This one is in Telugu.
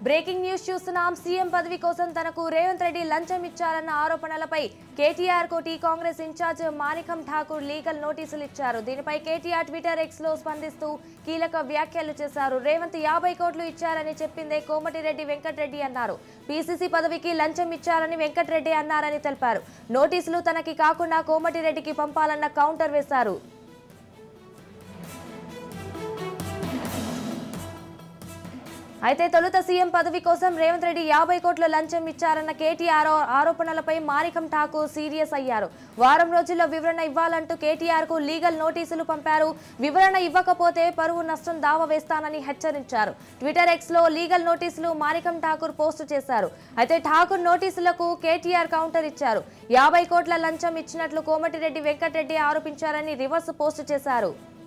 బ్రేకింగ్ న్యూస్ చూస్తున్నాం సీఎం పదవి కోసం తనకు రేవంత్ రెడ్డి లంచం ఇచ్చారన్న ఆరోపణలపై కేటీఆర్ కు T Congress incharge Manickam Tagore legal నోటీసులు ఇచ్చారు దీనిపై కేటీఆర్ ట్విట్టర్ ఎక్స్ లో స్పందిస్తూ కీలక వ్యాఖ్యలు చేశారు రేవంత్ యాభై కోట్లు ఇచ్చారని చెప్పిందే కోమటిరెడ్డి వెంకటరెడ్డి అన్నారు పీసీసీ పదవికి లంచం ఇచ్చారని వెంకటరెడ్డి అన్నారని తెలిపారు నోటీసులు తనకి కాకుండా కోమటిరెడ్డికి పంపాలన్న కౌంటర్ వేశారు అయితే తొలుత సీఎం పదవి కోసం రేవంత్ రెడ్డి యాభై కోట్ల లంచం ఇచ్చారన్న కేటీఆర్ ఆరోపణలపై మాణికం ఠాకూర్ సీరియస్ అయ్యారు వారం రోజుల్లో వివరణ ఇవ్వాలంటూ కేటీఆర్ కు లీగల్ నోటీసులు పంపారు వివరణ ఇవ్వకపోతే పరువు నష్టం దావా వేస్తానని హెచ్చరించారు ట్విట్టర్ ఎక్స్ లో లీగల్ నోటీసులు మాణికం ఠాకూర్ పోస్టు చేశారు అయితే ఠాకూర్ నోటీసులకు కేటీఆర్ కౌంటర్ ఇచ్చారు యాభై కోట్ల లంచం ఇచ్చినట్లు కోమటిరెడ్డి వెంకటరెడ్డి ఆరోపించారని రివర్స్ పోస్టు చేశారు